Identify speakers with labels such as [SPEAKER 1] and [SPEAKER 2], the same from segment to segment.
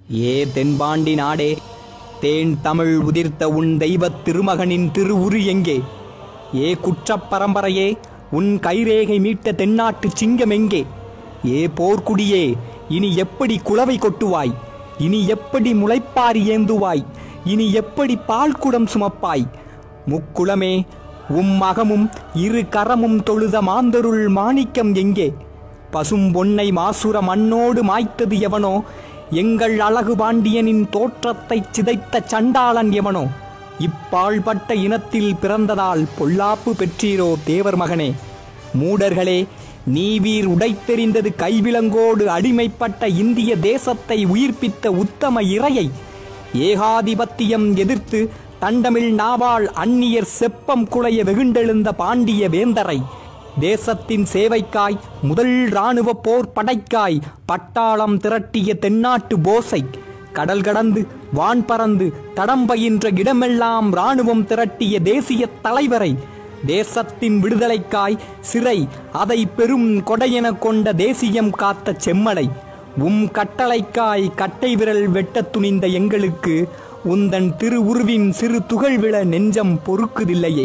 [SPEAKER 1] ஏ தென்பாண்டி நாடே தேன் தமிழ் உதிர்த்த உன் தெய்வத் திருமகனின் திருவுரு எங்கே ஏ குற்றப் பரம்பரையே உன் கைரேகை மீட்ட தென்னாட்டு சிங்கம் எங்கே ஏ போர்க்குடியே இனி எப்படி குளவை கொட்டுவாய் இனி எப்படி முளைப்பாரி ஏந்துவாய் இனி எப்படி பால் குடம் சுமப்பாய் முக்குளமே உம் மகமும் இரு கரமும் தொழுத மாந்தருள் மாணிக்கம் எங்கே பசும் பொன்னை மாசுர மண்ணோடு மாய்த்தது எவனோ எங்கள் அழகு பாண்டியனின் தோற்றத்தைச் சிதைத்த சண்டாளன் எவனோ இப்பாழ்பட்ட இனத்தில் பிறந்ததால் பொல்லாப்பு பெற்றீரோ தேவர் மகனே மூடர்களே நீவீர் உடைத்தெறிந்தது கைவிலங்கோடு அடிமைப்பட்ட இந்திய தேசத்தை உயிர்ப்பித்த உத்தம இறையை ஏகாதிபத்தியம் எதிர்த்து தண்டமிழ் நாவாள் அந்நியர் செப்பம் குலைய வெகுண்டெழுந்த பாண்டிய வேந்தரை தேசத்தின் சேவைக்காய் முதல் இராணுவ போர் படைக்காய் பட்டாளம் திரட்டிய தென்னாட்டு போசை கடல் கடந்து வான் பறந்து தடம் பயின்ற இடமெல்லாம் இராணுவம் திரட்டிய தேசிய தலைவரை தேசத்தின் விடுதலைக்காய் சிறை அதை பெரும் கொடையென கொண்ட தேசியம் காத்த செம்மலை உம் கட்டளைக்காய் கட்டை விரல் வெட்டத் துணிந்த எங்களுக்கு உந்தன் திருவுருவின் சிறு துகள் விழ நெஞ்சம் பொறுக்குதில்லையே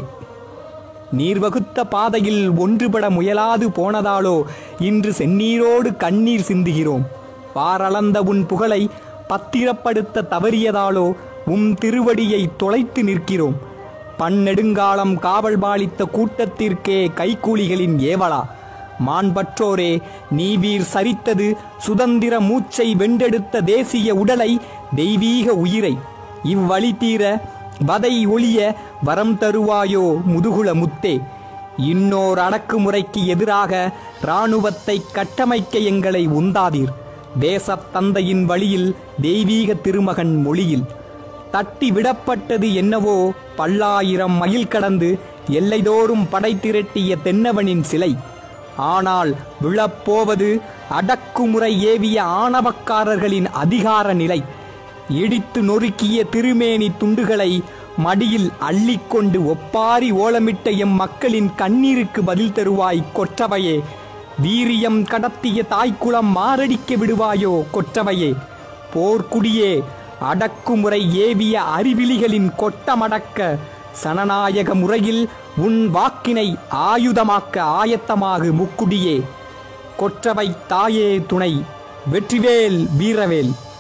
[SPEAKER 1] நீர் வகுத்த பாதையில் ஒன்றுபட முயலாது போனதாலோ இன்று செந்நீரோடு கண்ணீர் சிந்துகிறோம் பாரளந்த உன் புகழை பத்திரப்படுத்த தவறியதாலோ உம் திருவடியை தொலைத்து நிற்கிறோம் பன்னெடுங்காலம் காவல் பாலித்த கூட்டத்திற்கே கைக்கூலிகளின் ஏவலா மாண்பற்றோரே நீவீர் சரித்தது சுதந்திர மூச்சை வென்றெடுத்த தேசிய உடலை தெய்வீக உயிரை இவ்வழி தீர வதை ஒளிய வரம் தருவாயோ முதுகுல முத்தே இன்னோர் அடக்குமுறைக்கு எதிராக இராணுவத்தை கட்டமைக்க எங்களை உந்தாதீர் தேசத் தந்தையின் வழியில் தெய்வீக திருமகன் மொழியில் தட்டி விடப்பட்டது என்னவோ பல்லாயிரம் மைல் கடந்து எல்லைதோறும் படை திரட்டிய தென்னவனின் சிலை ஆனால் விழப்போவது அடக்குமுறை ஏவிய ஆணவக்காரர்களின் அதிகார நிலை இடித்து நொறுக்கிய திருமேனி துண்டுகளை மடியில் அள்ளிக்கொண்டு ஒப்பாரி ஓலமிட்ட எம் மக்களின் கண்ணீருக்கு பதில் தருவாய் கொற்றவையே வீரியம் கடத்திய தாய்க்குளம் மாரடிக்க விடுவாயோ கொற்றவையே போர்க்குடியே அடக்குமுறை ஏவிய அறிவிலிகளின் கொட்டமடக்க சனநாயக முறையில் உன் வாக்கினை ஆயுதமாக்க ஆயத்தமாகு முக்குடியே கொற்றவை தாயே துணை வெற்றிவேல் வீரவேல்